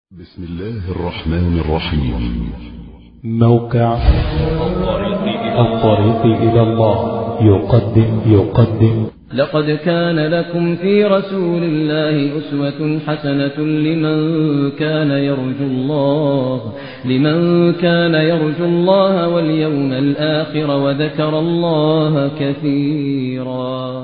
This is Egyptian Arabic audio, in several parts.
بسم الله الرحمن الرحيم موقع الطريق إلى الله يقدم يقدم لقد كان لكم في رسول الله أسوة حسنة لمن كان يرجو الله لمن كان يرجو الله واليوم الآخر وذكر الله كثيرا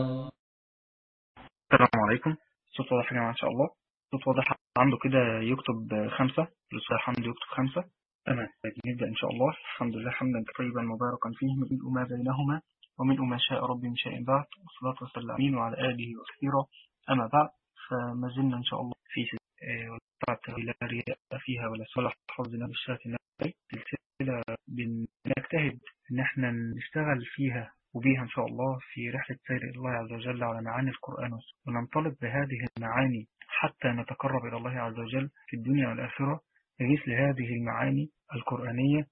السلام عليكم صوت واضح يا جماعة إن شاء الله صوت واضح عنده كده يكتب خمسة الصحيح عنده يكتب خمسة تمام طيب نبدأ إن شاء الله الحمد لله حمدا طيبا مباركا فيه من ما بينهما ومن ما شاء ربي من شيء بعد والصلاة والسلام وعلى آله وكثيرا أما بعد فما زلنا إن شاء الله في سلسلة لا رياء فيها ولا ولا حظنا بالشاة النبي سلسلة بنجتهد إن احنا نشتغل فيها وبيها إن شاء الله في رحلة سير الله عز وجل على معاني القرآن وننطلق بهذه المعاني حتى نتقرب إلى الله عز وجل في الدنيا والآخرة بمثل هذه المعاني القرآنية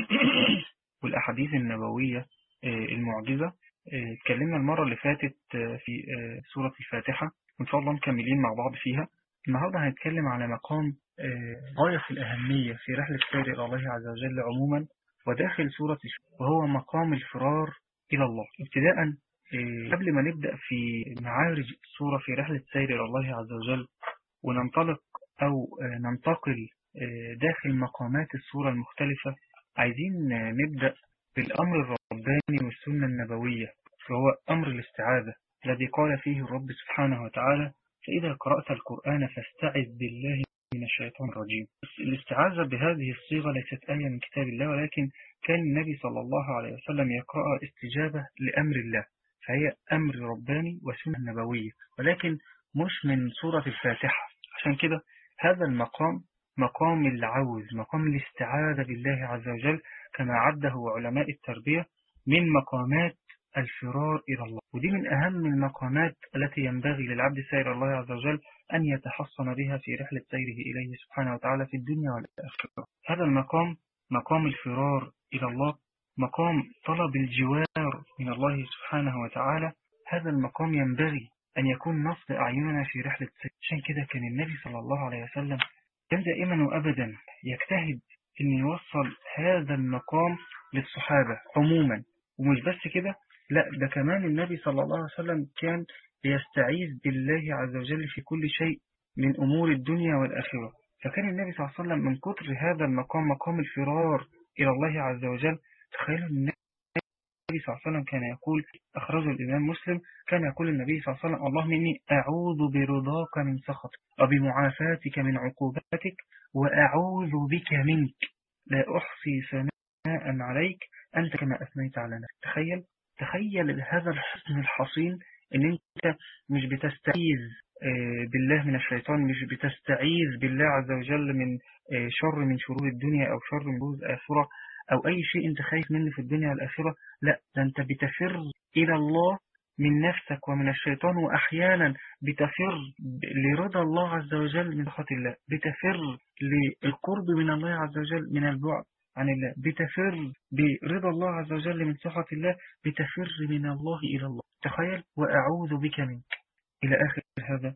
والأحاديث النبوية المعجزة اتكلمنا المرة اللي فاتت في سورة الفاتحة وإن شاء الله مكملين مع بعض فيها النهاردة هنتكلم على مقام غاية في الأهمية في رحلة سير إلى الله عز وجل عموما وداخل سورة وهو مقام الفرار إلى الله ابتداء قبل ما نبدأ في معارج السورة في رحلة سير إلى الله عز وجل وننطلق أو ننتقل داخل مقامات السورة المختلفة عايزين نبدأ بالأمر الرباني والسنة النبوية وهو أمر الاستعاذة الذي قال فيه الرب سبحانه وتعالى فإذا قرأت القرآن فاستعذ بالله من الشيطان الرجيم الاستعاذة بهذه الصيغة ليست آية من كتاب الله ولكن كان النبي صلى الله عليه وسلم يقرأ استجابة لأمر الله فهي أمر رباني وسنة نبوية ولكن مش من سورة الفاتحة عشان كده هذا المقام مقام العوز مقام الاستعاذة بالله عز وجل كما عده علماء التربية من مقامات الفرار إلى الله ودي من أهم المقامات التي ينبغي للعبد سير الله عز وجل أن يتحصن بها في رحلة سيره إليه سبحانه وتعالى في الدنيا والآخرة هذا المقام مقام الفرار إلى الله مقام طلب الجوار من الله سبحانه وتعالى هذا المقام ينبغي أن يكون نصب أعيننا في رحلة سير عشان كده كان النبي صلى الله عليه وسلم كان دائما وأبدا يجتهد أن يوصل هذا المقام للصحابة عموما ومش بس كده لا ده كمان النبي صلى الله عليه وسلم كان يستعيذ بالله عز وجل في كل شيء من أمور الدنيا والآخرة فكان النبي صلى الله عليه وسلم من كتر هذا المقام مقام الفرار إلى الله عز وجل تخيلوا النبي صلى الله عليه وسلم كان يقول أخرجه الإمام مسلم كان يقول النبي صلى الله عليه وسلم اللهم إني أعوذ برضاك من سخطك وبمعافاتك من عقوبتك وأعوذ بك منك لا أحصي ثناء عليك أنت كما أثنيت على نفسك تخيل تخيل هذا الحسن الحصين ان انت مش بتستعيذ بالله من الشيطان مش بتستعيذ بالله عز وجل من شر من شرور الدنيا او شر من شرور الآخرة او اي شيء انت خايف منه في الدنيا والآخرة لا ده انت بتفر الى الله من نفسك ومن الشيطان واحيانا بتفر لرضا الله عز وجل من سخط الله بتفر للقرب من الله عز وجل من البعد عن الله بتفر برضا الله عز وجل من سخط الله بتفر من الله إلى الله تخيل وأعوذ بك منك إلى آخر هذا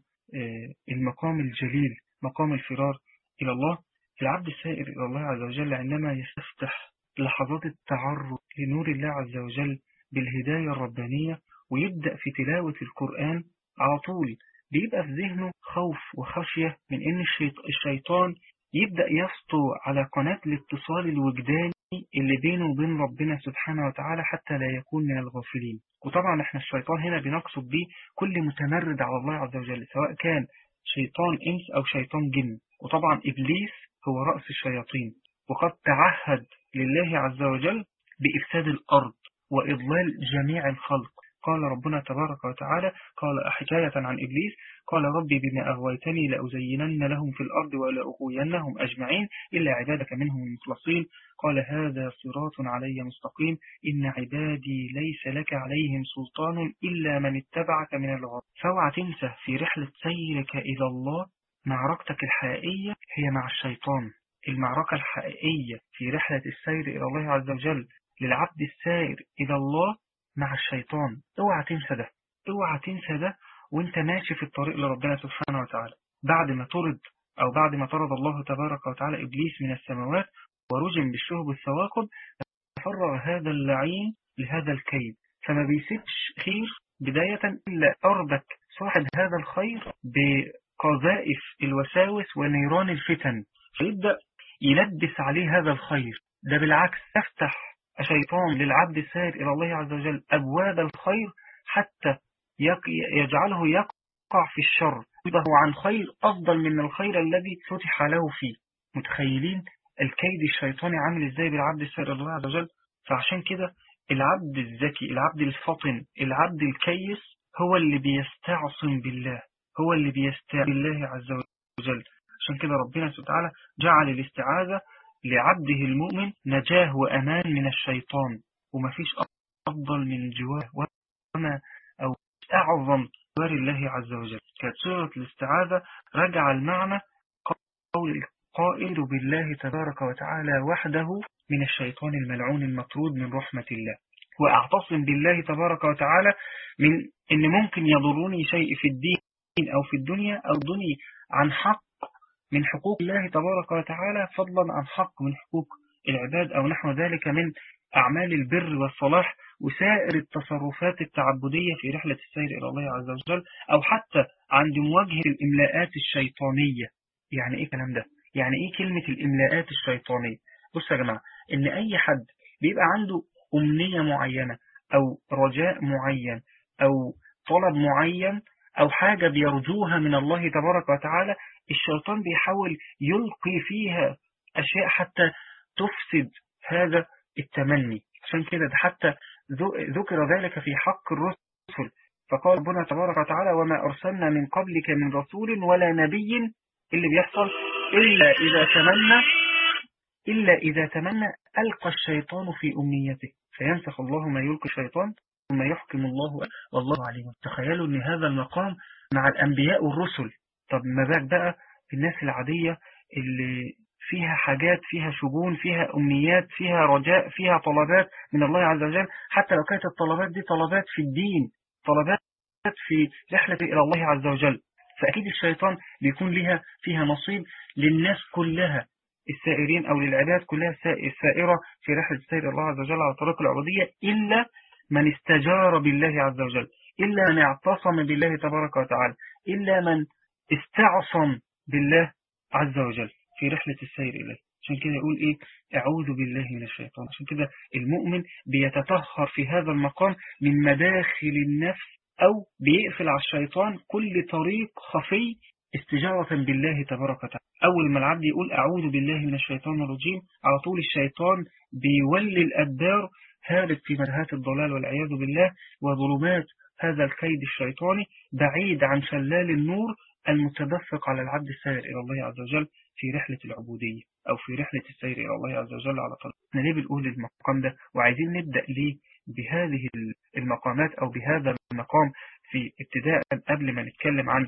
المقام الجليل مقام الفرار إلى الله العبد السائر إلى الله عز وجل عندما يستفتح لحظات التعرض لنور الله عز وجل بالهداية الربانية ويبدأ في تلاوة القرآن على طول بيبقى في ذهنه خوف وخشية من أن الشيطان يبدأ يسطو على قناة الاتصال الوجداني اللي بينه وبين ربنا سبحانه وتعالى حتى لا يكون من الغافلين وطبعا احنا الشيطان هنا بنقصد به كل متمرد على الله عز وجل سواء كان شيطان إنس أو شيطان جن وطبعا إبليس هو رأس الشياطين وقد تعهد لله عز وجل بإفساد الأرض وإضلال جميع الخلق قال ربنا تبارك وتعالى قال حكاية عن إبليس قال ربي بما أغويتني لأزينن لهم في الأرض ولأغوينهم أجمعين إلا عبادك منهم المخلصين قال هذا صراط علي مستقيم إن عبادي ليس لك عليهم سلطان إلا من اتبعك من الغرب فاوعى تنسى في رحلة سيرك إلى الله معركتك الحقيقية هي مع الشيطان المعركة الحقيقية في رحلة السير إلى الله عز وجل للعبد السائر إلى الله مع الشيطان اوعى تنسى ده اوعى تنسى ده وانت ماشي في الطريق لربنا سبحانه وتعالى بعد ما ترد أو بعد ما طرد الله تبارك وتعالى إبليس من السماوات ورجم بالشهب الثواقب تفرغ هذا اللعين لهذا الكيد فما بيسيبش خير بداية إلا أربك صاحب هذا الخير بقذائف الوساوس ونيران الفتن فيبدأ يلبس عليه هذا الخير ده بالعكس تفتح الشيطان للعبد السائر إلى الله عز وجل أبواب الخير حتى يجعله يقع في الشر يبه عن خير أفضل من الخير الذي فتح له فيه متخيلين الكيد الشيطاني عامل ازاي بالعبد السائر إلى الله عز وجل فعشان كده العبد الذكي العبد الفطن العبد الكيس هو اللي بيستعصم بالله هو اللي بيستعين بالله عز وجل عشان كده ربنا سبحانه وتعالى جعل الاستعاذة لعبده المؤمن نجاه وأمان من الشيطان ومفيش أفضل من جواه وما أو أعظم جوار الله عز وجل كانت سورة الاستعاذة رجع المعنى قول القائل بالله تبارك وتعالى وحده من الشيطان الملعون المطرود من رحمة الله وأعتصم بالله تبارك وتعالى من أن ممكن يضرني شيء في الدين أو في الدنيا أو ضني عن حق من حقوق الله تبارك وتعالى فضلا عن حق من حقوق العباد أو نحو ذلك من أعمال البر والصلاح وسائر التصرفات التعبدية في رحلة السير إلى الله عز وجل أو حتى عند مواجهة الإملاءات الشيطانية يعني إيه كلام ده؟ يعني إيه كلمة الإملاءات الشيطانية؟ بصوا يا جماعة إن أي حد بيبقى عنده أمنية معينة أو رجاء معين أو طلب معين أو حاجة بيرجوها من الله تبارك وتعالى الشيطان بيحاول يلقي فيها أشياء حتى تفسد هذا التمني عشان كده ده حتى ذكر ذلك في حق الرسل فقال ربنا تبارك وتعالى وما أرسلنا من قبلك من رسول ولا نبي اللي بيحصل إلا إذا تمنى إلا إذا تمنى ألقى الشيطان في أمنيته فينسخ الله ما يلقي الشيطان ثم يحكم الله والله عليم تخيلوا أن هذا المقام مع الأنبياء والرسل طب ما بالك بقى الناس العادية اللي فيها حاجات فيها شجون فيها أمنيات فيها رجاء فيها طلبات من الله عز وجل حتى لو كانت الطلبات دي طلبات في الدين طلبات في رحلة إلى الله عز وجل فأكيد الشيطان بيكون لها فيها نصيب للناس كلها السائرين أو للعباد كلها السائرة في رحلة السير الله عز وجل على طريق العبودية إلا من استجار بالله عز وجل إلا من اعتصم بالله تبارك وتعالى إلا من استعصم بالله عز وجل في رحلة السير إليه عشان كده يقول إيه أعوذ بالله من الشيطان عشان كده المؤمن بيتطهر في هذا المقام من مداخل النفس أو بيقفل على الشيطان كل طريق خفي استجارة بالله تبارك وتعالى أول ما العبد يقول أعوذ بالله من الشيطان الرجيم على طول الشيطان بيولي الأدبار هارب في مرهات الضلال والعياذ بالله وظلمات هذا الكيد الشيطاني بعيد عن شلال النور المتدفق على العبد السائر إلى الله عز وجل في رحلة العبودية أو في رحلة السير إلى الله عز وجل على طريق احنا ليه بنقول المقام ده وعايزين نبدأ ليه بهذه المقامات أو بهذا المقام في ابتداء قبل ما نتكلم عن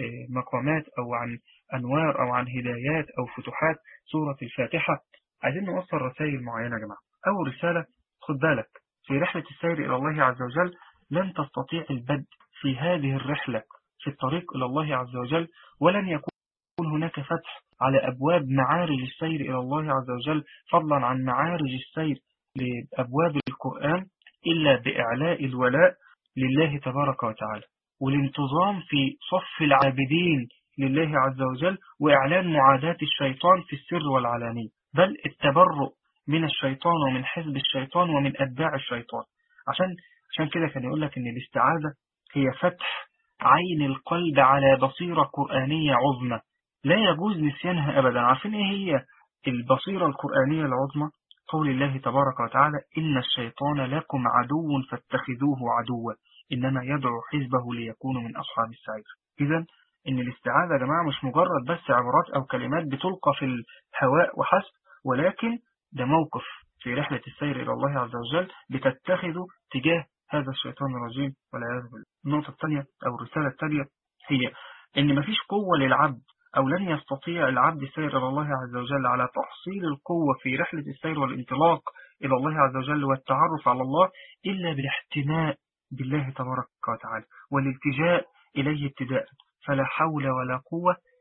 مقامات أو عن أنوار أو عن هدايات أو فتوحات سورة الفاتحة عايزين نوصل رسائل معينة يا جماعة أول رسالة خد بالك في رحلة السير إلى الله عز وجل لن تستطيع البدء في هذه الرحلة في الطريق إلى الله عز وجل ولن يكون هناك فتح على أبواب معارج السير إلى الله عز وجل فضلا عن معارج السير لأبواب القرآن إلا بإعلاء الولاء لله تبارك وتعالى والانتظام في صف العابدين لله عز وجل وإعلان معاداة الشيطان في السر والعلانية بل التبرؤ من الشيطان ومن حزب الشيطان ومن أتباع الشيطان عشان عشان كده كان يقول لك إن الاستعاذة هي فتح عين القلب على بصيرة قرآنية عظمى لا يجوز نسيانها أبدا عارفين إيه هي البصيرة القرآنية العظمى قول الله تبارك وتعالى إن الشيطان لكم عدو فاتخذوه عدوا إنما يدعو حزبه ليكونوا من أصحاب السعير إذا إن الاستعاذة يا جماعة مش مجرد بس عبارات أو كلمات بتلقى في الهواء وحسب ولكن ده موقف في رحلة السير إلى الله عز وجل بتتخذه تجاه هذا الشيطان الرجيم والعياذ بالله النقطة الثانية أو الرسالة الثانية هي إن مفيش قوة للعبد أو لن يستطيع العبد السير إلى الله عز وجل على تحصيل القوة في رحلة السير والانطلاق إلى الله عز وجل والتعرف على الله إلا بالاحتماء بالله تبارك وتعالى والالتجاء إليه ابتداء فلا حول ولا قوة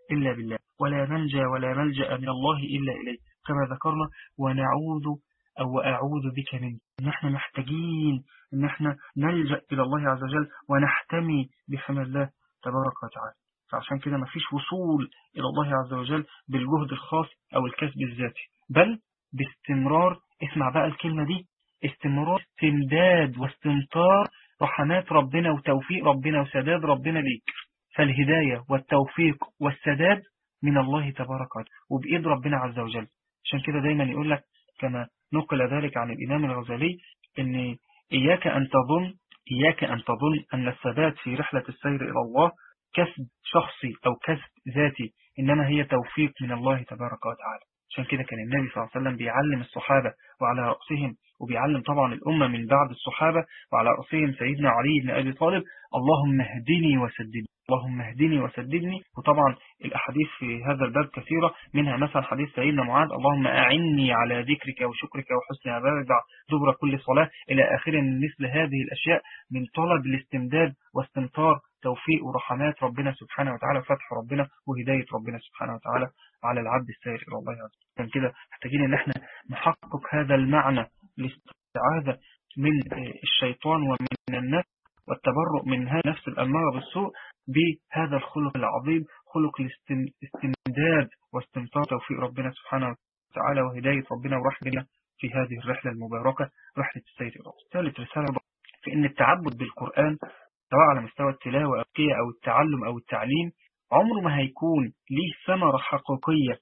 إلا بالله ولا منجا ولا ملجأ من الله إلا إليه كما ذكرنا ونعوذ أو أعوذ بك منك نحن محتاجين أن احنا نلجأ إلى الله عز وجل ونحتمي بحمى الله تبارك وتعالى فعشان كده مفيش وصول إلى الله عز وجل بالجهد الخاص أو الكسب الذاتي بل باستمرار اسمع بقى الكلمة دي استمرار استمداد واستمطار رحمات ربنا وتوفيق ربنا وسداد ربنا ليك فالهداية والتوفيق والسداد من الله تبارك وتعالى وبإيد ربنا عز وجل عشان كده دايما يقول لك كما نقل ذلك عن الإمام الغزالي أن إياك أن تظن إياك أن تظن أن الثبات في رحلة السير إلى الله كسب شخصي أو كسب ذاتي إنما هي توفيق من الله تبارك وتعالى عشان كده كان النبي صلى الله عليه وسلم بيعلم الصحابة وعلى رأسهم وبيعلم طبعا الأمة من بعد الصحابة وعلى رأسهم سيدنا علي بن أبي طالب اللهم اهدني وسددني اللهم اهدني وسددني وطبعا الأحاديث في هذا الباب كثيرة منها مثلا حديث سيدنا معاذ اللهم أعني على ذكرك وشكرك وحسن عبادتك دبر كل صلاة إلى آخر مثل هذه الأشياء من طلب الاستمداد واستمطار توفيق ورحمات ربنا سبحانه وتعالى وفتح ربنا وهداية ربنا سبحانه وتعالى على العبد السائر إلى الله عز وجل كده محتاجين ان احنا نحقق هذا المعنى الاستعاذة من الشيطان ومن النفس والتبرؤ من هذا نفس الأمارة بالسوء بهذا الخلق العظيم خلق الاستمداد واستمطار توفيق ربنا سبحانه وتعالى وهداية ربنا ورحمة في هذه الرحلة المباركة رحلة السير إلى الله ثالث رسالة في أن التعبد بالقرآن سواء على مستوى التلاوة أو التعلم أو التعليم عمره ما هيكون ليه ثمرة حقيقية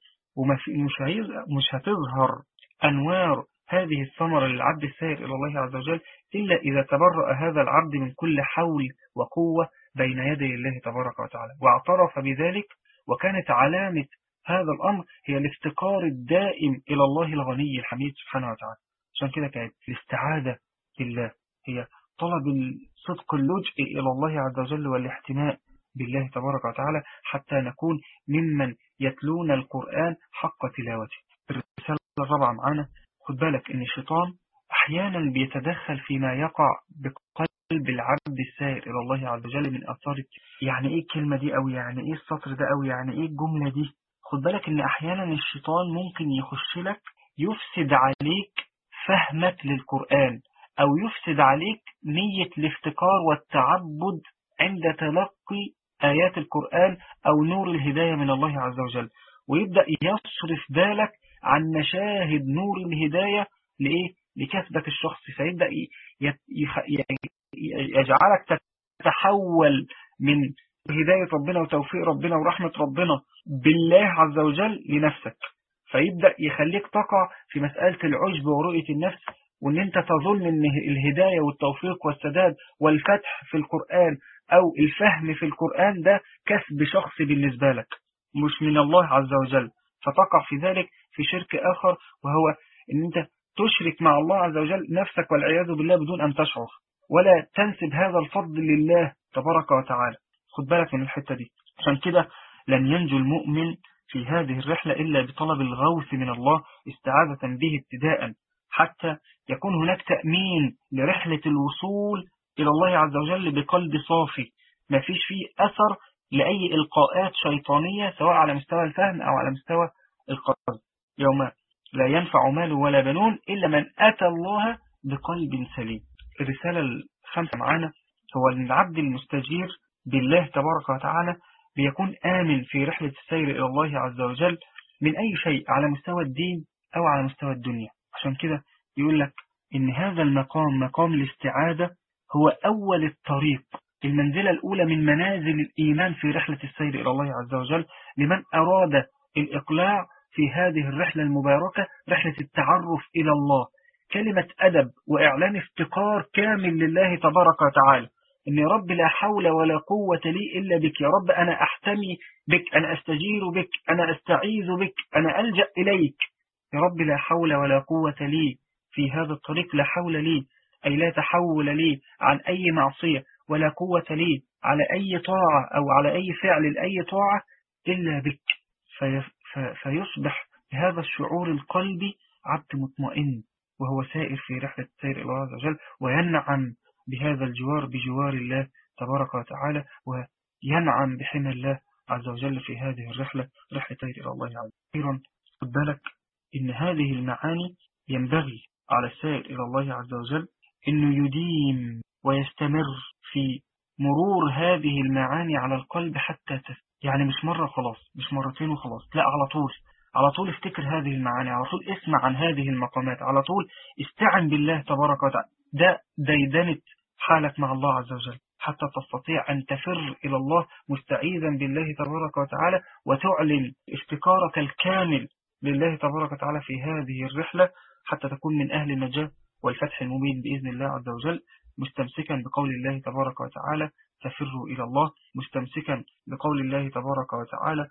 ومش هتظهر أنوار هذه الثمرة للعبد السائر إلى الله عز وجل إلا إذا تبرأ هذا العبد من كل حول وقوة بين يدي الله تبارك وتعالى واعترف بذلك وكانت علامة هذا الأمر هي الافتقار الدائم إلى الله الغني الحميد سبحانه وتعالى عشان كده كانت الاستعادة بالله هي طلب صدق اللجء إلى الله عز وجل والاحتماء بالله تبارك وتعالى حتى نكون ممن يتلون القرآن حق تلاوته الرسالة الرابعة معانا خد بالك ان الشيطان احيانا بيتدخل فيما يقع بقلب العبد السائر الى الله عز وجل من اثار يعني ايه الكلمة دي او يعني ايه السطر ده او يعني ايه الجملة دي خد بالك ان احيانا الشيطان ممكن يخش لك يفسد عليك فهمك للقرآن او يفسد عليك نية الافتكار والتعبد عند تلقي آيات القرآن أو نور الهداية من الله عز وجل ويبدأ يصرف بالك عن مشاهد نور الهداية لإيه؟ لكسبة الشخص فيبدأ يجعلك تتحول من هداية ربنا وتوفيق ربنا ورحمة ربنا بالله عز وجل لنفسك فيبدأ يخليك تقع في مسألة العجب ورؤية النفس وان انت تظن ان الهداية والتوفيق والسداد والفتح في القرآن او الفهم في القرآن ده كسب شخصي بالنسبة لك مش من الله عز وجل فتقع في ذلك في شرك آخر وهو ان انت تشرك مع الله عز وجل نفسك والعياذ بالله بدون ان تشعر ولا تنسب هذا الفضل لله تبارك وتعالى خد بالك من الحتة دي عشان كده لن ينجو المؤمن في هذه الرحلة إلا بطلب الغوث من الله استعاذة به ابتداء حتى يكون هناك تأمين لرحلة الوصول إلى الله عز وجل بقلب صافي ما فيش فيه أثر لأي إلقاءات شيطانية سواء على مستوى الفهم أو على مستوى القلب يوم لا ينفع مال ولا بنون إلا من أتى الله بقلب سليم الرسالة الخامسة معانا هو أن العبد المستجير بالله تبارك وتعالى بيكون آمن في رحلة السير إلى الله عز وجل من أي شيء على مستوى الدين أو على مستوى الدنيا عشان كده يقول لك إن هذا المقام مقام الاستعادة هو أول الطريق المنزلة الأولى من منازل الإيمان في رحلة السير إلى الله عز وجل لمن أراد الإقلاع في هذه الرحلة المباركة رحلة التعرف إلى الله كلمة أدب وإعلان افتقار كامل لله تبارك وتعالى إن يا رب لا حول ولا قوة لي إلا بك يا رب أنا أحتمي بك أنا أستجير بك أنا أستعيذ بك أنا ألجأ إليك يا رب لا حول ولا قوة لي في هذا الطريق لا حول لي أي لا تحول لي عن أي معصية ولا قوة لي على أي طاعة أو على أي فعل لأي طاعة إلا بك في في فيصبح بهذا الشعور القلبي عبد مطمئن وهو سائر في رحلة السير إلى الله عز وجل وينعم بهذا الجوار بجوار الله تبارك وتعالى وينعم بحمى الله عز وجل في هذه الرحلة رحلة إلى الله عز وجل خد بالك إن هذه المعاني ينبغي على السائر إلى الله عز وجل إنه يديم ويستمر في مرور هذه المعاني على القلب حتى تس يعني مش مرة خلاص مش مرتين وخلاص لا على طول على طول افتكر هذه المعاني على طول اسمع عن هذه المقامات على طول استعن بالله تبارك وتعالى ده ديدنة حالك مع الله عز وجل حتى تستطيع أن تفر إلى الله مستعيذا بالله تبارك وتعالى وتعلن افتكارك الكامل لله تبارك وتعالى في هذه الرحلة حتى تكون من أهل النجاة والفتح المبين بإذن الله عز وجل مستمسكا بقول الله تبارك وتعالى تفروا إلى الله مستمسكا بقول الله تبارك وتعالى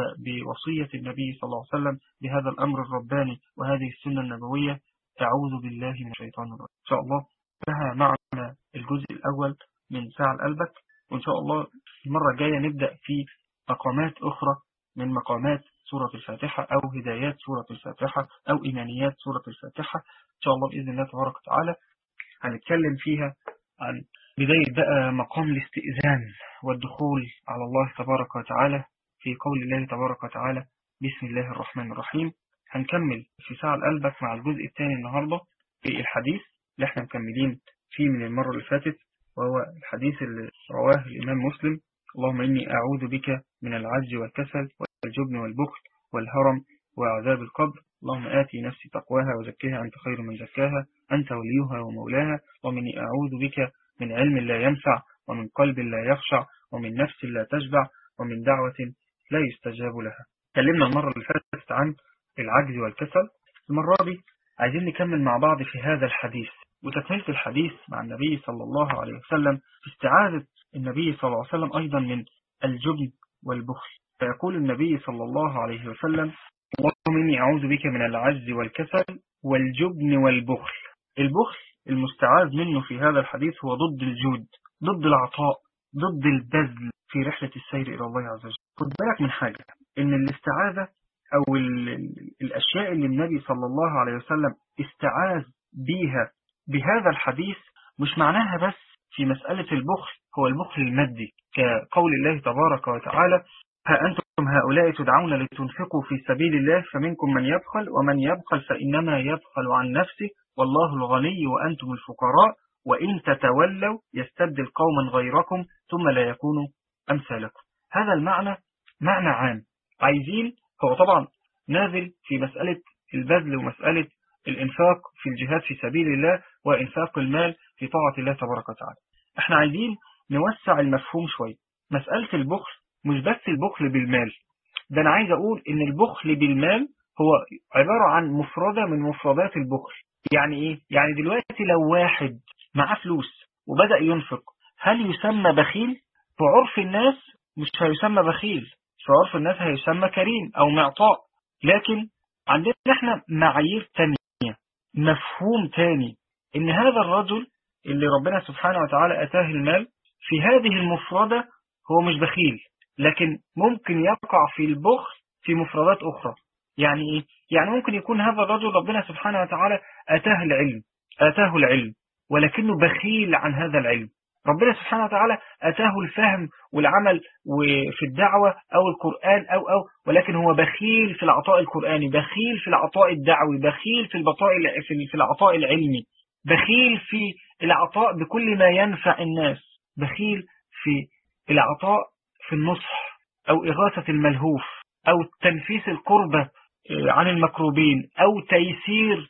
وبوصية النبي صلى الله عليه وسلم بهذا الأمر الرباني وهذه السنة النبوية أعوذ بالله من الشيطان الرجيم إن شاء الله انتهى معنا الجزء الأول من ساعة قلبك وإن شاء الله المرة الجاية نبدأ في مقامات أخرى من مقامات سورة الفاتحة أو هدايات سورة الفاتحة أو إيمانيات سورة الفاتحة إن شاء الله بإذن الله تبارك وتعالى هنتكلم فيها عن بداية بقى مقام الاستئذان والدخول على الله تبارك وتعالى في قول الله تبارك وتعالى بسم الله الرحمن الرحيم هنكمل في ساعة قلبك مع الجزء الثاني النهاردة في الحديث اللي احنا مكملين فيه من المرة اللي فاتت وهو الحديث اللي رواه الإمام مسلم اللهم إني أعوذ بك من العجز والكسل والجبن والبخل والهرم وعذاب القبر اللهم آتي نفسي تقواها وزكها أنت خير من زكاها أنت وليها ومولاها ومني أعوذ بك من علم لا ينفع ومن قلب لا يخشع ومن نفس لا تشبع ومن دعوة لا يستجاب لها تكلمنا المرة اللي فاتت عن العجز والكسل المرة دي عايزين نكمل مع بعض في هذا الحديث وتكملة الحديث مع النبي صلى الله عليه وسلم في استعاذة النبي صلى الله عليه وسلم أيضا من الجبن والبخل فيقول النبي صلى الله عليه وسلم اللهم إني أعوذ بك من العجز والكسل والجبن والبخل البخل المستعاذ منه في هذا الحديث هو ضد الجود ضد العطاء ضد البذل في رحلة السير إلى الله عز وجل خد بالك من حاجة إن الاستعاذة أو ال ال الأشياء اللي النبي صلى الله عليه وسلم استعاذ بيها بهذا الحديث مش معناها بس في مسألة البخل هو البخل المادي كقول الله تبارك وتعالى ها أنتم هؤلاء تدعون لتنفقوا في سبيل الله فمنكم من يبخل ومن يبخل فإنما يبخل عن نفسه والله الغني وأنتم الفقراء وإن تتولوا يستبدل قوما غيركم ثم لا يكونوا أمثالكم هذا المعنى معنى عام عايزين هو طبعا نازل في مسألة البذل ومسألة الإنفاق في الجهاد في سبيل الله وإنفاق المال في طاعة الله تبارك وتعالى احنا عايزين نوسع المفهوم شوية مسألة البخل مش بس البخل بالمال ده أنا عايز أقول إن البخل بالمال هو عبارة عن مفردة من مفردات البخل يعني إيه؟ يعني دلوقتي لو واحد معاه فلوس وبدأ ينفق هل يسمى بخيل؟ في عرف الناس مش هيسمى بخيل في عرف الناس هيسمى كريم أو معطاء لكن عندنا احنا معايير تانية مفهوم تاني ان هذا الرجل اللي ربنا سبحانه وتعالى أتاه المال في هذه المفردة هو مش بخيل لكن ممكن يقع في البخل في مفردات أخرى يعني إيه؟ يعني ممكن يكون هذا الرجل ربنا سبحانه وتعالى أتاه العلم أتاه العلم ولكنه بخيل عن هذا العلم ربنا سبحانه وتعالى أتاه الفهم والعمل في الدعوة أو القرآن أو أو ولكن هو بخيل في العطاء القرآني بخيل في العطاء الدعوي بخيل في البطاء في العطاء العلمي بخيل في العطاء بكل ما ينفع الناس بخيل في العطاء في النصح أو إغاثة الملهوف أو تنفيس القربة عن المكروبين أو تيسير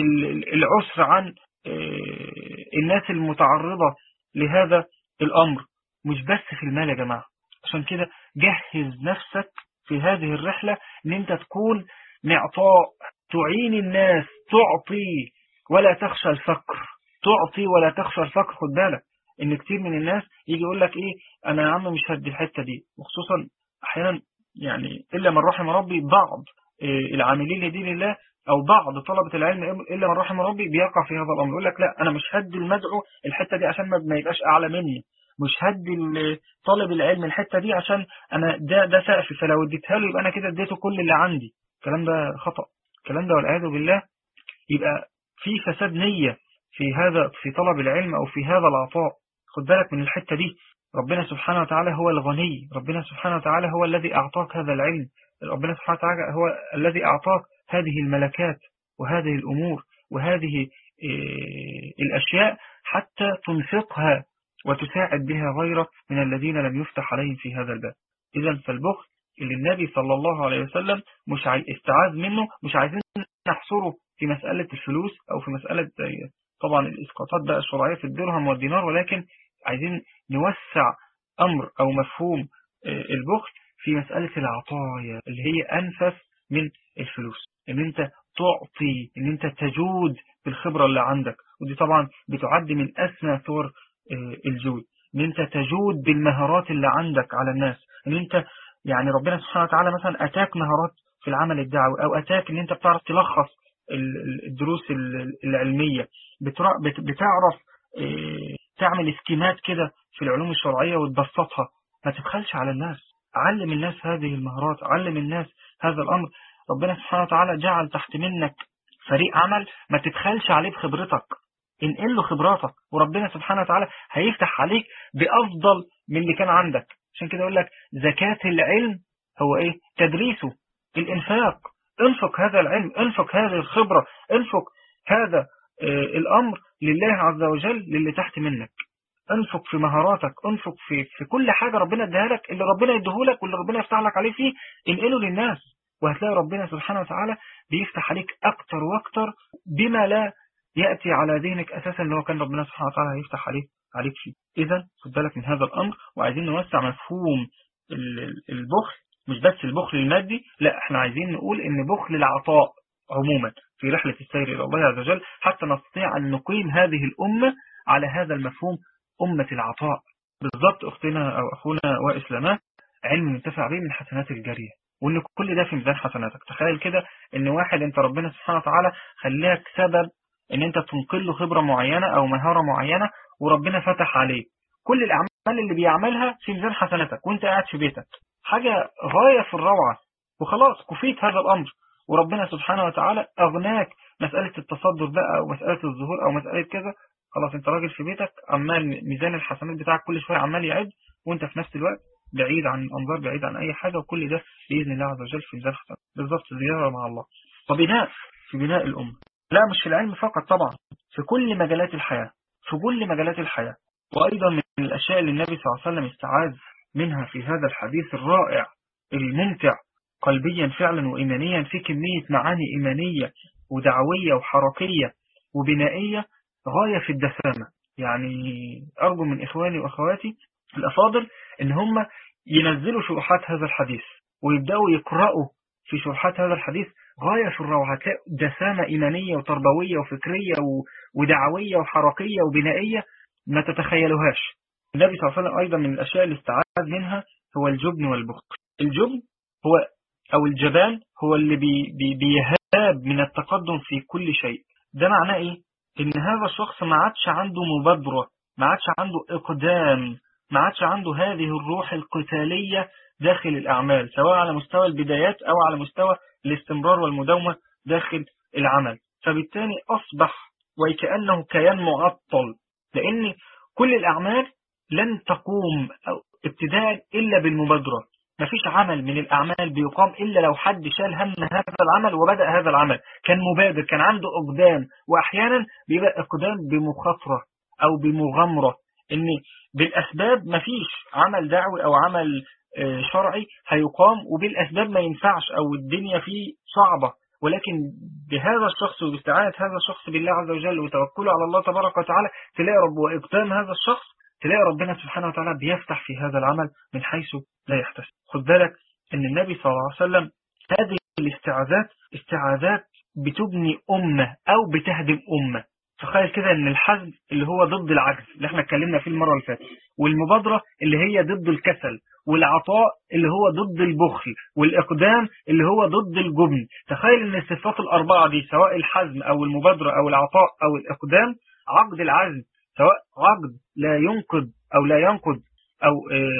العسر عن الناس المتعرضة لهذا الأمر مش بس في المال يا جماعة عشان كده جهز نفسك في هذه الرحلة ان انت تكون معطاء تعين الناس تعطي ولا تخشى الفقر تعطي ولا تخشى الفقر خد بالك ان كتير من الناس يجي يقول لك ايه انا يا عم مش هدي الحتة دي وخصوصا احيانا يعني الا من رحم ربي بعض العاملين لدين الله او بعض طلبة العلم الا من رحم ربي بيقع في هذا الامر يقول لك لا انا مش هدي المدعو الحتة دي عشان ما يبقاش اعلى مني مش هدي طالب العلم الحتة دي عشان انا ده ده سقفي فلو اديتها له يبقى انا كده اديته كل اللي عندي الكلام ده خطأ الكلام ده والعياذ بالله يبقى في فساد نية في هذا في طلب العلم او في هذا العطاء خد بالك من الحتة دي ربنا سبحانه وتعالى هو الغني ربنا سبحانه وتعالى هو الذي أعطاك هذا العلم ربنا سبحانه وتعالى هو الذي أعطاك هذه الملكات وهذه الأمور وهذه الأشياء حتى تنفقها وتساعد بها غيرك من الذين لم يفتح عليهم في هذا الباب إذا فالبخل اللي النبي صلى الله عليه وسلم مش استعاذ منه مش عايزين نحصره في مسألة الفلوس أو في مسألة طبعا الإسقاطات بقى الشرعية في الدرهم والدينار ولكن عايزين نوسع أمر أو مفهوم البخل في مسألة العطايا اللي هي أنفس من الفلوس إن أنت تعطي إن أنت تجود بالخبرة اللي عندك ودي طبعا بتعد من أسمى ثور الجود إن أنت تجود بالمهارات اللي عندك على الناس إن أنت يعني ربنا سبحانه وتعالى مثلا أتاك مهارات في العمل الدعوي أو أتاك إن أنت بتعرف تلخص الدروس العلمية بتعرف تعمل اسكيمات كده في العلوم الشرعية وتبسطها ما تبخلش على الناس علم الناس هذه المهارات علم الناس هذا الأمر ربنا سبحانه وتعالى جعل تحت منك فريق عمل ما تبخلش عليه بخبرتك انقل له خبراتك وربنا سبحانه وتعالى هيفتح عليك بأفضل من اللي كان عندك عشان كده يقول لك زكاة العلم هو ايه تدريسه الانفاق انفق هذا العلم انفق هذه الخبرة انفق هذا الأمر لله عز وجل للي تحت منك انفق في مهاراتك انفق في, في كل حاجة ربنا اداها لك اللي ربنا يديهولك واللي ربنا يفتح لك عليه فيه انقله للناس وهتلاقي ربنا سبحانه وتعالى بيفتح عليك أكتر وأكتر بما لا يأتي على ذهنك أساسا اللي هو كان ربنا سبحانه وتعالى هيفتح عليك عليك فيه إذا خد بالك من هذا الأمر وعايزين نوسع مفهوم البخل مش بس البخل المادي لا احنا عايزين نقول ان بخل العطاء عموما في رحلة السير إلى الله عز وجل حتى نستطيع أن نقيم هذه الأمة على هذا المفهوم أمة العطاء بالضبط أختنا أو أخونا وإسلامات علم ينتفع به من حسنات الجارية وان كل ده في ميزان حسناتك تخيل كده ان واحد انت ربنا سبحانه وتعالى خلاك سبب ان انت تنقل له خبرة معينة او مهارة معينة وربنا فتح عليه كل الاعمال اللي بيعملها في ميزان حسناتك وانت قاعد في بيتك حاجة غاية في الروعة وخلاص كفيت هذا الامر وربنا سبحانه وتعالى اغناك مسألة التصدر بقى او مسألة الظهور او مسألة كذا خلاص انت راجل في بيتك عمال ميزان الحسنات بتاعك كل شوية عمال يعد وانت في نفس الوقت بعيد عن الأنظار بعيد عن أي حاجة وكل ده بإذن الله عز وجل في ميزان حسن بالضبط زيارة مع الله وبناء في بناء الأمة لا مش في العلم فقط طبعا في كل مجالات الحياة في كل مجالات الحياة وأيضا من الأشياء اللي النبي صلى الله عليه وسلم استعاذ منها في هذا الحديث الرائع الممتع قلبيا فعلا وإيمانيا في كمية معاني إيمانية ودعوية وحركية وبنائية غاية في الدسامة يعني أرجو من إخواني وأخواتي الأفاضل إن هم ينزلوا شروحات هذا الحديث ويبدأوا يقرأوا في شروحات هذا الحديث غاية في الروعة دسامة إيمانية وتربوية وفكرية ودعوية وحركية وبنائية ما تتخيلوهاش النبي صلى الله عليه وسلم أيضا من الأشياء اللي استعاذ منها هو الجبن والبخل الجبن هو أو الجبان هو اللي بي بي بيهاب من التقدم في كل شيء ده معناه إيه؟ إن هذا الشخص ما عادش عنده مبادرة ما عادش عنده إقدام ما عادش عنده هذه الروح القتالية داخل الأعمال سواء على مستوى البدايات أو على مستوى الاستمرار والمداومة داخل العمل فبالتالي أصبح وكأنه كيان معطل لأن كل الأعمال لن تقوم ابتداء إلا بالمبادرة مفيش عمل من الأعمال بيقام إلا لو حد شال هم هذا العمل وبدأ هذا العمل كان مبادر كان عنده أقدام وأحيانا بيبقى أقدام بمخاطرة أو بمغامرة إن بالأسباب مفيش عمل دعوي أو عمل شرعي هيقام وبالأسباب ما ينفعش أو الدنيا فيه صعبة ولكن بهذا الشخص وباستعانة هذا الشخص بالله عز وجل وتوكله على الله تبارك وتعالى تلاقي رب وإقدام هذا الشخص تلاقي ربنا سبحانه وتعالى بيفتح في هذا العمل من حيث لا يحتسب خد بالك ان النبي صلى الله عليه وسلم هذه الاستعاذات استعاذات بتبني أمة أو بتهدم أمة تخيل كده ان الحزم اللي هو ضد العجز اللي احنا اتكلمنا فيه المرة اللي فاتت والمبادرة اللي هي ضد الكسل والعطاء اللي هو ضد البخل والإقدام اللي هو ضد الجبن تخيل ان الصفات الأربعة دي سواء الحزم أو المبادرة أو العطاء أو الإقدام عقد العزم سواء عقد لا ينقض أو لا ينقض أو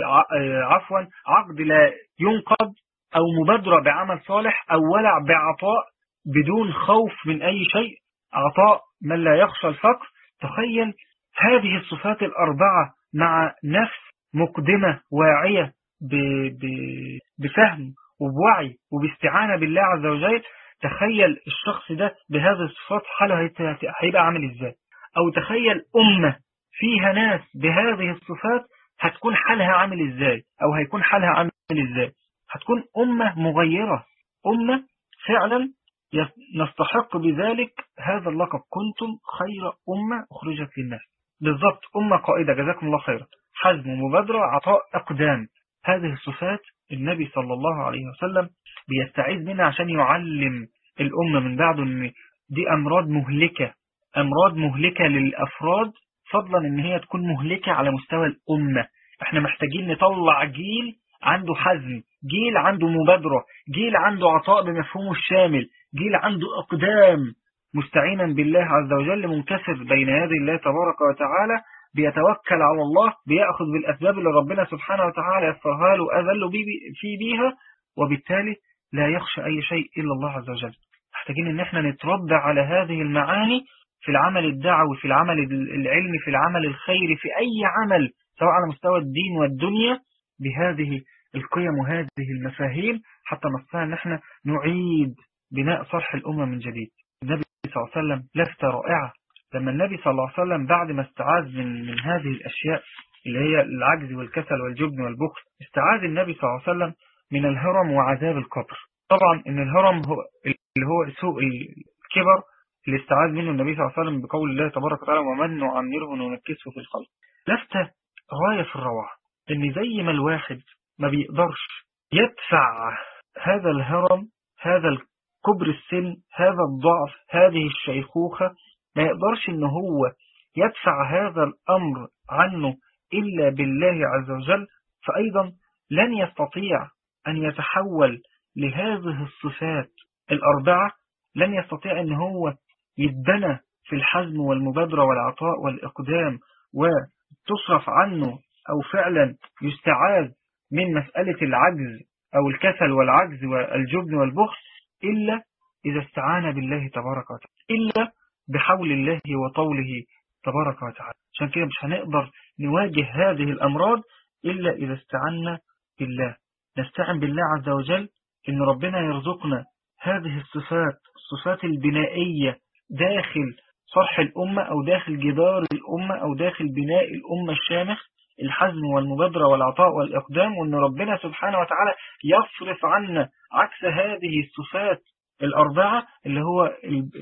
عفوا عقد لا ينقض أو مبادرة بعمل صالح أو ولع بعطاء بدون خوف من أي شيء عطاء من لا يخشى الفقر تخيل هذه الصفات الأربعة مع نفس مقدمة واعية ب... ب... بفهم وبوعي وباستعانة بالله عز وجل تخيل الشخص ده بهذه الصفات حاله هيبقى عامل ازاي او تخيل أمة فيها ناس بهذه الصفات هتكون حالها عامل ازاي او هيكون حالها عامل ازاي هتكون أمة مغيرة أمة فعلا نستحق بذلك هذا اللقب كنتم خير أمة أخرجت للناس بالضبط أمة قائدة جزاكم الله خيرا حزم مبادرة عطاء أقدام هذه الصفات النبي صلى الله عليه وسلم بيستعيذ منها عشان يعلم الأمة من بعده أن دي أمراض مهلكة أمراض مهلكة للأفراد فضلا أن هي تكون مهلكة على مستوى الأمة احنا محتاجين نطلع جيل عنده حزم جيل عنده مبادرة جيل عنده عطاء بمفهومه الشامل جيل عنده أقدام مستعينا بالله عز وجل منكسر بين يدي الله تبارك وتعالى بيتوكل على الله بيأخذ بالأسباب اللي ربنا سبحانه وتعالى يسرها له أذل بي في بيها وبالتالي لا يخشى أي شيء إلا الله عز وجل محتاجين ان احنا نتربى على هذه المعاني في العمل الدعوي في العمل العلمي في العمل الخيري في أي عمل سواء على مستوى الدين والدنيا بهذه القيم وهذه المفاهيم حتى نستطيع ان احنا نعيد بناء صرح الأمة من جديد النبي صلى الله عليه وسلم لفتة رائعة لما النبي صلى الله عليه وسلم بعد ما استعاذ من, من هذه الأشياء اللي هي العجز والكسل والجبن والبخل استعاذ النبي صلى الله عليه وسلم من الهرم وعذاب القبر طبعا ان الهرم هو اللي هو سوء الكبر اللي استعاذ منه النبي صلى الله عليه وسلم بقول الله تبارك وتعالى ومن نعمره وننكسه في الخلق لفتة غاية في الروعة ان زي ما الواحد ما بيقدرش يدفع هذا الهرم هذا كبر السن هذا الضعف هذه الشيخوخة ما يقدرش ان هو يدفع هذا الأمر عنه إلا بالله عز وجل فأيضا لن يستطيع أن يتحول لهذه الصفات الأربعة لن يستطيع أن هو يتبنى في الحزم والمبادرة والعطاء والإقدام وتصرف عنه أو فعلا يستعاذ من مسألة العجز أو الكسل والعجز والجبن والبخل إلا إذا استعان بالله تبارك وتعالى إلا بحول الله وطوله تبارك وتعالى عشان كده مش هنقدر نواجه هذه الأمراض إلا إذا استعنا بالله نستعن بالله عز وجل إن ربنا يرزقنا هذه الصفات الصفات البنائية داخل صرح الأمة أو داخل جدار الأمة أو داخل بناء الأمة الشامخ الحزم والمبادرة والعطاء والإقدام وأن ربنا سبحانه وتعالى يصرف عنا عكس هذه الصفات الأربعة اللي هو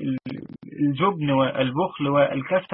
الجبن والبخل والكسل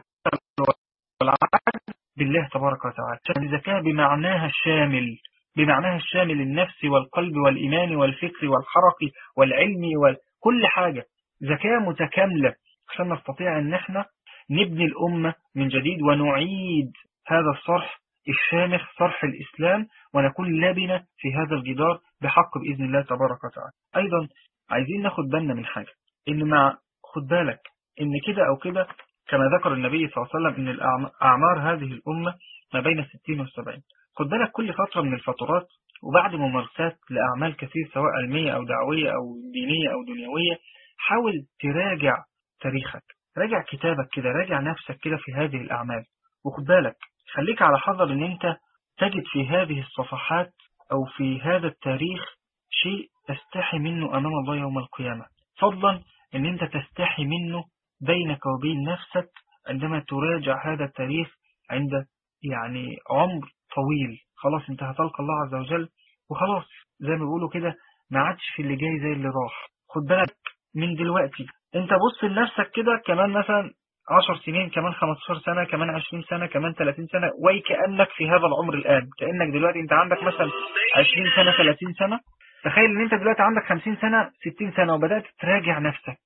والعجز بالله تبارك وتعالى الزكاة بمعناها الشامل بمعناها الشامل النفسي والقلب والإيمان والفكر والحركي والعلمي وكل حاجة زكاة متكاملة عشان نستطيع أن احنا نبني الأمة من جديد ونعيد هذا الصرح الشامخ صرح الإسلام ونكون لبنة في هذا الجدار بحق بإذن الله تبارك وتعالى أيضا عايزين ناخد بالنا من حاجة إن مع خد بالك إن كده أو كده كما ذكر النبي صلى الله عليه وسلم إن أعمار هذه الأمة ما بين الستين والسبعين خد بالك كل فترة من الفترات وبعد ممارسات لأعمال كثير سواء علمية أو دعوية أو دينية أو دنيوية حاول تراجع تاريخك راجع كتابك كده راجع نفسك كده في هذه الأعمال وخد بالك خليك على حذر ان انت تجد في هذه الصفحات او في هذا التاريخ شيء تستحي منه امام الله يوم القيامة فضلا ان انت تستحي منه بينك وبين نفسك عندما تراجع هذا التاريخ عند يعني عمر طويل خلاص انت هتلقى الله عز وجل وخلاص زي ما بيقولوا كده ما عادش في اللي جاي زي اللي راح خد بالك من دلوقتي انت بص لنفسك كده كمان مثلا 10 سنين كمان 15 سنة كمان 20 سنة كمان 30 سنة ويكأنك في هذا العمر الآن كأنك دلوقتي انت عندك مثلا 20 سنة 30 سنة تخيل ان انت دلوقتي عندك 50 سنة 60 سنة وبدأت تراجع نفسك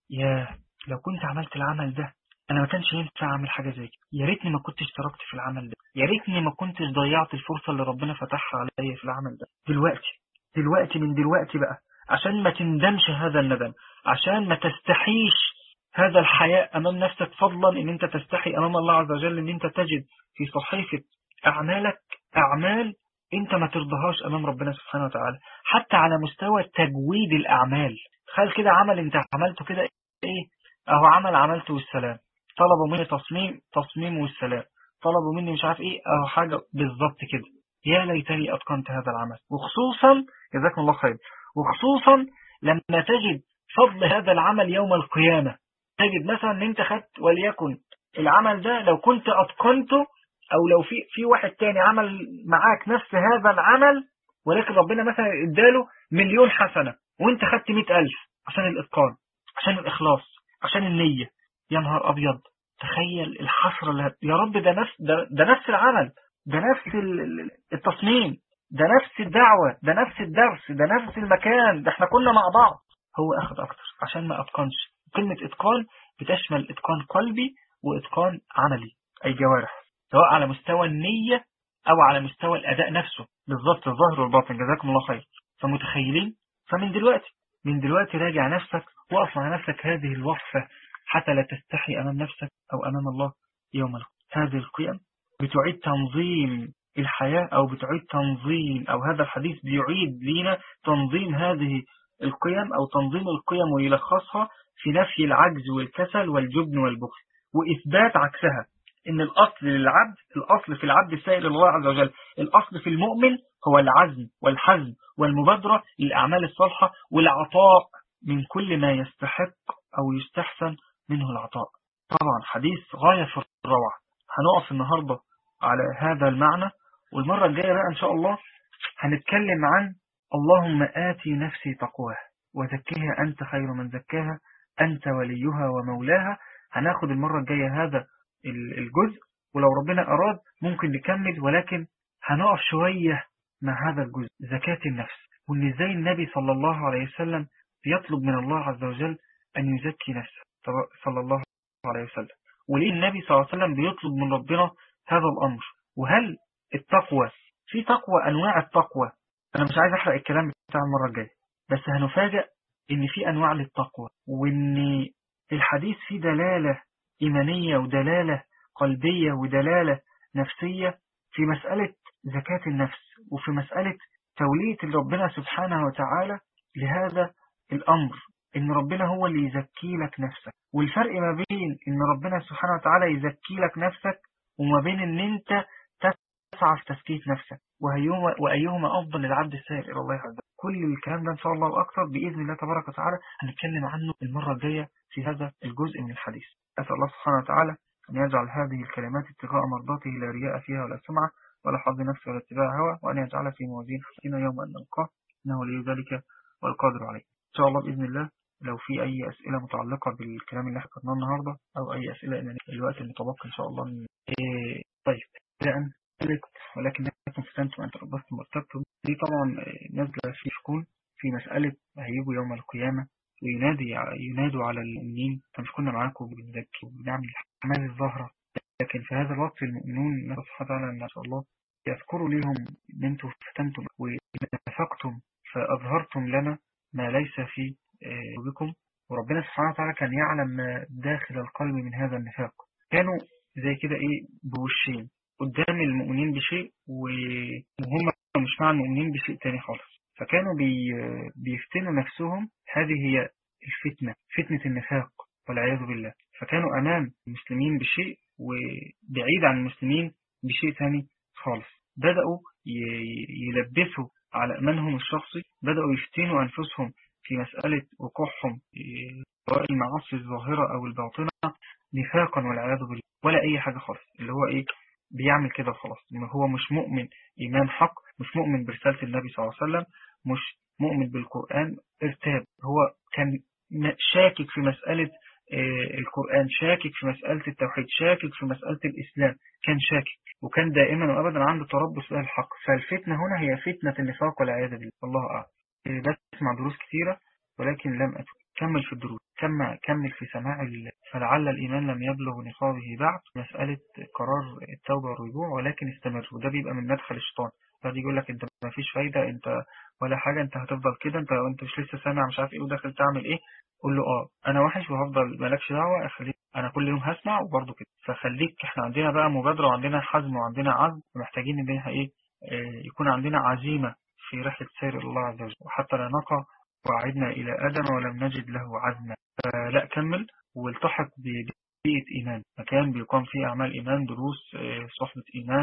يا لو كنت عملت العمل ده انا ما كانش ينفع اعمل حاجة زي كده يا ريتني ما كنتش اشتركت في العمل ده يا ريتني ما كنتش ضيعت الفرصة اللي ربنا فتحها عليا في العمل ده دلوقتي دلوقتي من دلوقتي بقى عشان ما تندمش هذا الندم عشان ما تستحيش هذا الحياء أمام نفسك فضلا ان انت تستحي أمام الله عز وجل ان انت تجد في صحيفة أعمالك أعمال انت ما ترضهاش أمام ربنا سبحانه وتعالى حتى على مستوى تجويد الأعمال تخيل كده عمل انت عملته كده ايه اهو عمل عملته والسلام طلبوا مني تصميم تصميم والسلام طلبوا مني مش عارف ايه اهو حاجة بالظبط كده يا ليتني أتقنت هذا العمل وخصوصا جزاكم الله خير وخصوصا لما تجد فضل هذا العمل يوم القيامة تجد مثلا ان انت خدت وليكن العمل ده لو كنت أتقنته أو لو في في واحد تاني عمل معاك نفس هذا العمل ولكن ربنا مثلا اداله مليون حسنة وانت خدت مئة ألف عشان الإتقان عشان الإخلاص عشان النية يا نهار أبيض تخيل الحسرة اللي يا رب ده نفس ده, ده نفس العمل ده نفس التصميم ده نفس الدعوة ده نفس الدرس ده نفس المكان ده احنا كنا مع بعض هو أخذ أكتر عشان ما أتقنش كلمة إتقان بتشمل إتقان قلبي وإتقان عملي أي جوارح سواء على مستوى النية أو على مستوى الأداء نفسه بالضبط الظاهر والباطن جزاكم الله خير فمتخيلين فمن دلوقتي من دلوقتي راجع نفسك وقف مع نفسك هذه الوقفة حتى لا تستحي أمام نفسك أو أمام الله يوم القيامة هذه القيم بتعيد تنظيم الحياة أو بتعيد تنظيم أو هذا الحديث بيعيد لنا تنظيم هذه القيم أو تنظيم القيم ويلخصها في نفي العجز والكسل والجبن والبخل وإثبات عكسها إن الأصل للعبد الأصل في العبد السائل الله عز وجل الأصل في المؤمن هو العزم والحزم والمبادرة للأعمال الصالحة والعطاء من كل ما يستحق أو يستحسن منه العطاء طبعا حديث غاية في الروعة هنقف النهاردة على هذا المعنى والمرة الجاية بقى إن شاء الله هنتكلم عن اللهم آتي نفسي تقواها وزكيها أنت خير من زكاها أنت وليها ومولاها هناخد المرة الجاية هذا الجزء ولو ربنا أراد ممكن نكمل ولكن هنقف شوية مع هذا الجزء زكاة النفس وإن إزاي النبي صلى الله عليه وسلم بيطلب من الله عز وجل أن يزكي نفسه صلى الله عليه وسلم وليه النبي صلى الله عليه وسلم بيطلب من ربنا هذا الأمر وهل التقوى في تقوى أنواع التقوى أنا مش عايز أحرق الكلام بتاع المرة الجاية بس هنفاجأ إن في أنواع للتقوى وإن الحديث فيه دلالة إيمانية ودلالة قلبية ودلالة نفسية في مسألة زكاة النفس وفي مسألة تولية ربنا سبحانه وتعالى لهذا الأمر إن ربنا هو اللي يزكي لك نفسك والفرق ما بين إن ربنا سبحانه وتعالى يزكي لك نفسك وما بين إن أنت تسعى في تزكية نفسك وأيهما, وأيهما أفضل للعبد السائر إلى الله عز وجل كل الكلام ده إن شاء الله وأكثر بإذن الله تبارك وتعالى هنتكلم عنه المرة الجاية في هذا الجزء من الحديث أسأل الله سبحانه وتعالى أن يجعل هذه الكلمات ابتغاء مرضاته لا رياء فيها ولا سمعة ولا حظ نفس ولا اتباع هوى وأن يجعل في موازين حسنة يوم أن نلقاه إنه ولي ذلك والقادر عليه إن شاء الله بإذن الله لو في أي أسئلة متعلقة بالكلام اللي حكرناه النهاردة أو أي أسئلة إن الوقت المتبقي إن شاء الله إيه طيب لأن ولكن لكم فتنتم أن تربصتم وارتبتم دي طبعا نازلة في شكون في مسألة هيجوا يوم القيامة وينادي ينادوا على المؤمنين فمش كنا معاكم وبنزكي وبنعمل الأعمال الظاهرة لكن في هذا الوقت المؤمنون نسأل سبحانه وتعالى أن شاء الله يذكروا لهم أن أنتم فتنتم ونفقتم فأظهرتم لنا ما ليس في قلوبكم وربنا سبحانه وتعالى كان يعلم ما داخل القلب من هذا النفاق كانوا زي كده إيه بوشين قدام المؤمنين بشيء وهم مش مع المؤمنين بشيء تاني خالص فكانوا بي بيفتنوا نفسهم هذه هي الفتنة فتنة النفاق والعياذ بالله فكانوا أمام المسلمين بشيء وبعيد عن المسلمين بشيء ثاني خالص بدأوا يلبسوا على إيمانهم الشخصي بدأوا يفتنوا أنفسهم في مسألة وقوعهم سواء المعاصي الظاهرة أو الباطنة نفاقا والعياذ بالله ولا أي حاجة خالص اللي هو إيه بيعمل كده خلاص إن هو مش مؤمن إيمان حق مش مؤمن برسالة النبي صلى الله عليه وسلم مش مؤمن بالقرآن ارتاب هو كان شاكك في مسألة القرآن شاكك في مسألة التوحيد شاكك في مسألة الإسلام كان شاكك وكان دائما وأبدا عنده تربص إلى الحق فالفتنة هنا هي فتنة النفاق والعياذ بالله الله أعلم بسمع دروس كثيرة ولكن لم أتو كمل في الدروس كمل, كمل في سماع فلعل الإيمان لم يبلغ نصابه بعد مسألة قرار التوبة والرجوع ولكن استمر وده بيبقى من مدخل الشيطان فدي يقول لك انت ما فيش فايدة انت ولا حاجة انت هتفضل كده انت وانت مش لسه سامع مش عارف ايه وداخل تعمل ايه قول له اه انا وحش وهفضل مالكش دعوة اخليك انا كل يوم هسمع وبرضه كده فخليك احنا عندنا بقى مبادرة وعندنا حزم وعندنا عزم ومحتاجين ان احنا ايه اه يكون عندنا عزيمة في رحلة سير الله عز وجل وحتى لا نقع وعدنا إلى آدم ولم نجد له عزما فلا كمل والتحق ببيئة إيمان مكان بيقام فيه أعمال إيمان دروس صحبة إيمان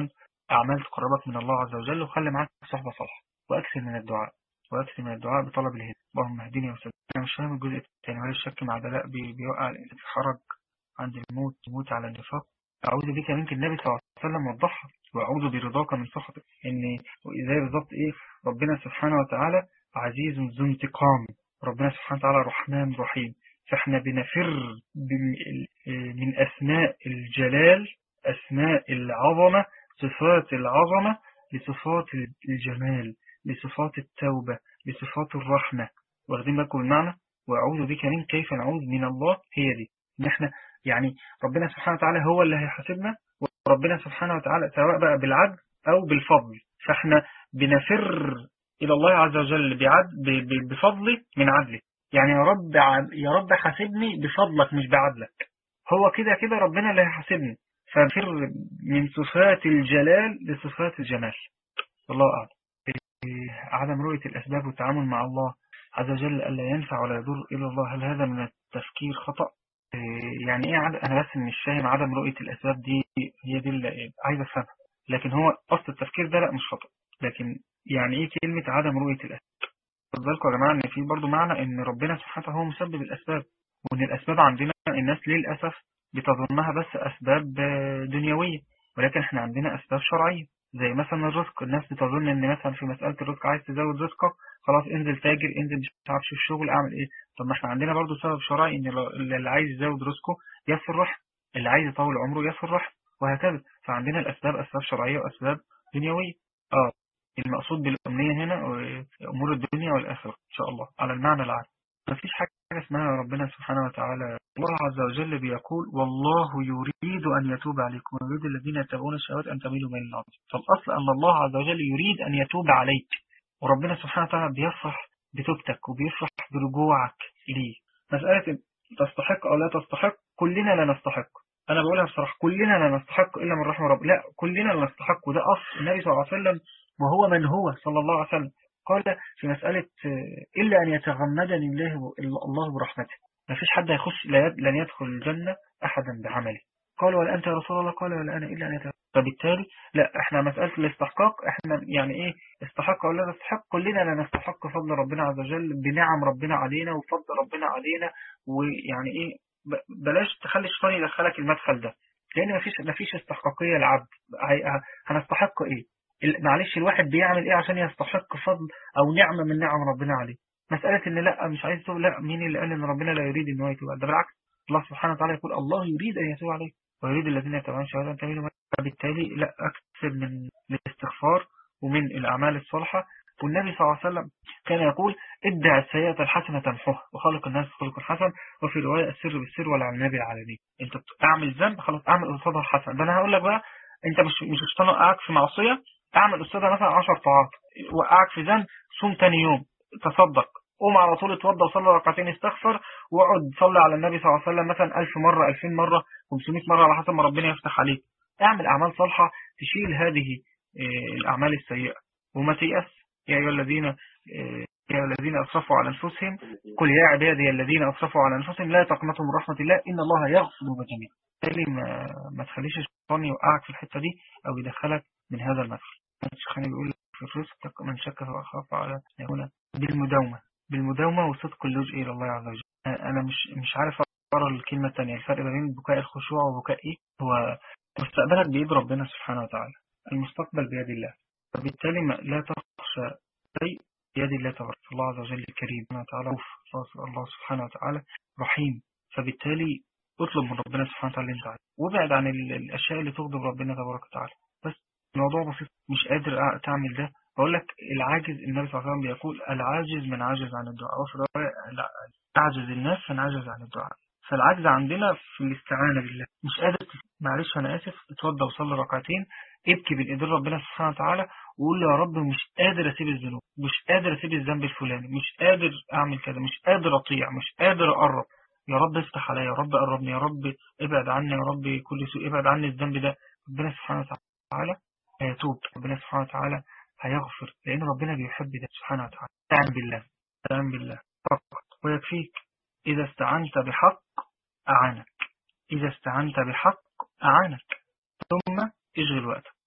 أعمال تقربك من الله عز وجل وخلي معاك صحبة صالحة وأكثر من الدعاء وأكثر من الدعاء بطلب الهداية اللهم اهدني وسدد أنا مش فاهم الجزء الثاني هل الشك مع ده لا بي- بيوقع الإنسان في حرج عند الموت يموت على النفاق أعوذ بك منك النبي صلى الله عليه وسلم وضحها وأعوذ برضاك من سخطك إن زي بالظبط إيه ربنا سبحانه وتعالى عزيز ذو انتقام ربنا سبحانه وتعالى رحمن رحيم فإحنا بنفر بم- من أسماء الجلال أسماء العظمة صفات العظمة لصفات الجمال لصفات التوبة لصفات الرحمة واخدين بالكم المعنى وأعوذ بك من كيف نعوذ من الله هي دي إن إحنا يعني ربنا سبحانه وتعالى هو اللي هيحاسبنا وربنا سبحانه وتعالى سواء بقى بالعدل أو بالفضل فإحنا بنفر إلى الله عز وجل بعد ب- ب- بفضله من عدله يعني يا رب ع- يا رب حاسبني بفضلك مش بعدلك هو كده كده ربنا اللي هيحاسبني فنفر من صفات الجلال لصفات الجمال والله أعلم إيه، عدم رؤية الأسباب والتعامل مع الله عز وجل ألا ينفع ولا يضر إلا الله هل هذا من التفكير خطأ إيه، يعني إيه عد... أنا بس مش فاهم عدم رؤية الأسباب دي هي دي اللي عايز أفهمها لكن هو أصل التفكير ده لا مش خطأ لكن يعني إيه كلمة عدم رؤية الأسباب خد بالكم يا جماعة إن في برضو معنى إن ربنا سبحانه وتعالى هو مسبب الأسباب وإن الأسباب عندنا الناس للأسف بتظنها بس أسباب آه، دنيوية ولكن إحنا عندنا أسباب شرعية زي مثلا الرزق الناس بتظن إن مثلا في مسألة الرزق عايز تزود رزقك خلاص انزل تاجر انزل مش عارف شوف الشغل اعمل ايه طب ما احنا عندنا برضو سبب شرعي ان لو- اللي عايز يزود رزقه يسر رحم اللي عايز يطول عمره يسر رحم وهكذا فعندنا الأسباب أسباب شرعية وأسباب دنيوية اه المقصود بالأمنية هنا آه، أمور الدنيا والآخرة إن شاء الله على المعنى العام مفيش حاجة اسمها ربنا سبحانه وتعالى الله عز وجل بيقول والله يريد أن يتوب عليكم ويريد الذين يتبعون الشهوات أن تميلوا من الأرض فالأصل أن الله عز وجل يريد أن يتوب عليك وربنا سبحانه وتعالى بيفرح بتوبتك وبيفرح برجوعك إليه مسألة تستحق أو لا تستحق كلنا لا نستحق أنا بقولها بصراحة كلنا لا نستحق إلا من رحمة رب لا كلنا لا نستحق وده أصل النبي صلى الله عليه وسلم وهو من هو صلى الله عليه وسلم قال في مسألة آه، إلا أن يتغمدني الله الله برحمته ما فيش حد هيخش لا يد- لن يدخل الجنة أحدا بعمله قال ولا أنت يا رسول الله قال ولا أنا إلا أن يتغمدني فبالتالي لا احنا مسألة الاستحقاق احنا يعني ايه استحق ولا نستحق كلنا لا نستحق فضل ربنا عز وجل بنعم ربنا علينا وفضل ربنا علينا ويعني ايه ب- بلاش تخلي الشيطان يدخلك المدخل ده لان مفيش مفيش استحقاقية للعبد هي- هنستحق ايه ال- معلش الواحد بيعمل ايه عشان يستحق فضل او نعمة من نعم ربنا عليه مسألة ان لا مش عايز تتوب لا مين اللي قال ان ربنا لا يريد ان هو يتوب ده بالعكس الله سبحانه وتعالى يقول الله يريد ان يتوب عليه ويريد الذين يتبعون شهادة ان تميلوا فبالتالي لا أكثر من الاستغفار ومن الأعمال الصالحة والنبي صلى الله عليه وسلم كان يقول ادع السيئة الحسنة تمحوها وخلق الناس خلق حسن وفي رواية السر بالسر والعلانية بالعلانية انت اعمل ذنب خلاص اعمل قصادها الحسن ده انا هقول لك بقى انت مش مش الشيطان وقعك في معصية اعمل قصادها مثلا 10 طاعات وقعك في ذنب صوم تاني يوم تصدق قوم على طول اتوضى وصلي ركعتين استغفر واقعد صلي على النبي صلى الله عليه وسلم مثلا 1000 مرة 2000 مرة 500 مرة على حسب ما ربنا يفتح عليك اعمل أعمال صالحة تشيل هذه آه، الأعمال السيئة وما تيأس يا أيها الذين آه، يا أيها الذين أسرفوا على أنفسهم قل يا عبادي الذين أسرفوا على أنفسهم لا تقنطوا من رحمة الله إن الله يغفر الذنوب جميعا بالتالي ما, ما تخليش الشيطان يوقعك في الحتة دي أو يدخلك من هذا المدخل الشيخ بيقول في الرزق من شك فأخاف على أن يكون بالمداومة بالمداومة وصدق اللجوء إلى الله عز وجل أنا مش مش عارف أقرأ الكلمة الثانية الفرق بين بكاء الخشوع وبكاء إيه هو مستقبلك بيد ربنا سبحانه وتعالى المستقبل بيد الله فبالتالي ما لا تخشى شيء بيد الله تبارك الله عز وجل كريم سبحانه وتعالى رؤوف. الله سبحانه وتعالى رحيم فبالتالي اطلب من ربنا سبحانه وتعالى اللي انت عايزه وابعد عن ال- الاشياء اللي تغضب ربنا تبارك وتعالى بس الموضوع بسيط مش قادر أع- تعمل ده بقول لك العاجز النبي صلى الله عليه وسلم بيقول العاجز من عجز عن الدعاء وفي رواية لا، اعجز الناس من عجز عن الدعاء فالعجز عندنا في الاستعانة بالله مش قادر تس- معلش انا اسف اتوضى وصلي ركعتين ابكي بين ايدين ربنا سبحانه وتعالى وقول له يا رب مش قادر اسيب الذنوب مش قادر اسيب الذنب الفلاني مش قادر اعمل كذا مش قادر اطيع مش قادر اقرب يا رب افتح عليا يا رب قربني يا رب ابعد عني يا رب كل سوء ابعد عني الذنب ده ربنا سبحانه وتعالى هيتوب ربنا سبحانه وتعالى هيغفر لان ربنا بيحب ده سبحانه وتعالى استعن بالله استعن بالله فقط ويكفيك اذا استعنت بحق اعانك اذا استعنت بحق اعانك ثم اشغل وقتك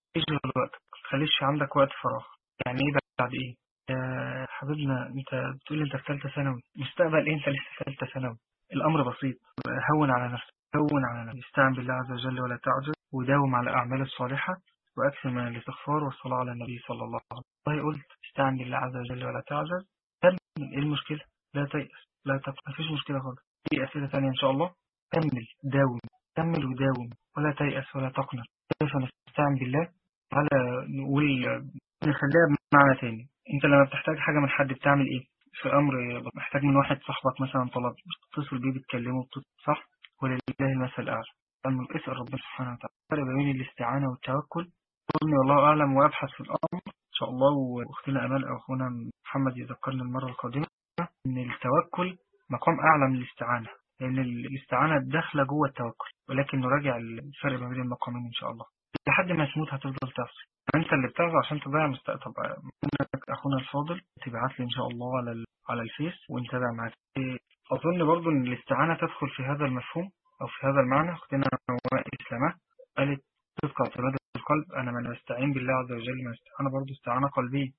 اشغل وقتك ما تخليش عندك وقت فراغ يعني ايه بعد ايه يا حبيبنا انت بتقول انت في ثالثه ثانوي مستقبل ايه انت لسه في ثالثه ثانوي الامر بسيط هون على نفسك هون على نفسك استعن بالله عز وجل ولا تعجز وداوم على الاعمال الصالحه واكثر من الاستغفار والصلاه على النبي صلى الله عليه وسلم والله قلت استعن بالله عز وجل ولا تعجز كمل ايه المشكله لا تيأس لا تقلق مفيش مشكله خالص في اسئله ثانيه ان شاء الله كمل داوم كمل وداوم ولا تيأس ولا تقنط كيف نستعن بالله على نقول نخليها بمعنى تاني انت لما بتحتاج حاجة من حد بتعمل ايه في امر محتاج من واحد صاحبك مثلا طلب بتتصل بيه بتكلمه صح ولله المثل الاعلى لما اسال ربنا سبحانه وتعالى الفرق بين الاستعانة والتوكل قلني والله اعلم وابحث في الامر ان شاء الله واختنا امال او اخونا محمد يذكرني المرة القادمة ان التوكل مقام اعلى من الاستعانة لان الاستعانة داخلة جوه التوكل ولكن نراجع الفرق بين المقامين ان شاء الله لحد ما تموت هتفضل تعصي انت اللي بتعصي عشان تضيع مستقبل منك اخونا الفاضل تبعت لي ان شاء الله على على الفيس ونتابع معاك اظن برضو ان الاستعانة تدخل في هذا المفهوم او في هذا المعنى اختنا نواء اسلامه قالت صدق اعتماد القلب انا من بستعين بالله عز وجل من استعانة برضو استعانة قلبية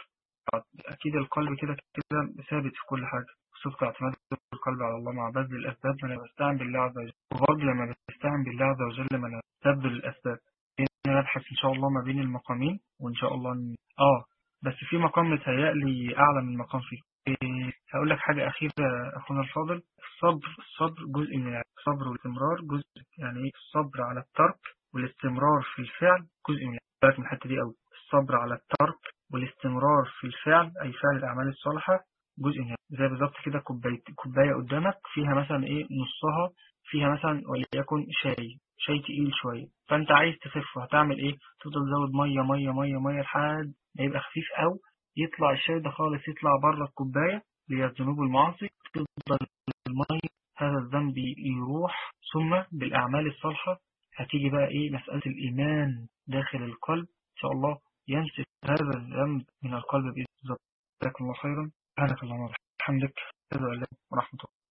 اكيد القلب كده كده ثابت في كل حاجة صدق اعتماد القلب على الله مع بذل الاسباب من بستعين بالله عز وجل وبرضه لما بستعين بالله عز وجل من بذل الاسباب نبحث إن شاء الله ما بين المقامين وإن شاء الله ن... آه بس في مقام متهيألي أعلى من مقام فيه إيه هقول لك حاجة أخيرة أخونا الفاضل الصبر الصبر جزء من الصبر والاستمرار جزء يعني إيه الصبر على الترك والاستمرار في الفعل جزء من بالك من الحتة دي أوي الصبر على الترك والاستمرار في الفعل أي فعل الأعمال الصالحة جزء من زي بالظبط كده كوباية كوباية قدامك فيها مثلا إيه نصها فيها مثلا وليكن شاي شاي تقيل شوية فانت عايز تخفه هتعمل ايه تفضل تزود مية مية مية مية لحد ما يبقى خفيف او يطلع الشاي ده خالص يطلع بره الكوباية اللي هي الذنوب المعاصي تفضل المية هذا الذنب يروح ثم بالأعمال الصالحة هتيجي بقى ايه مسألة الإيمان داخل القلب إن شاء الله ينسف هذا الذنب من القلب بإذن الله جزاكم الله خيرا سبحانك اللهم وبحمدك أشهد أن لا إله إلا أنت ورحمة الله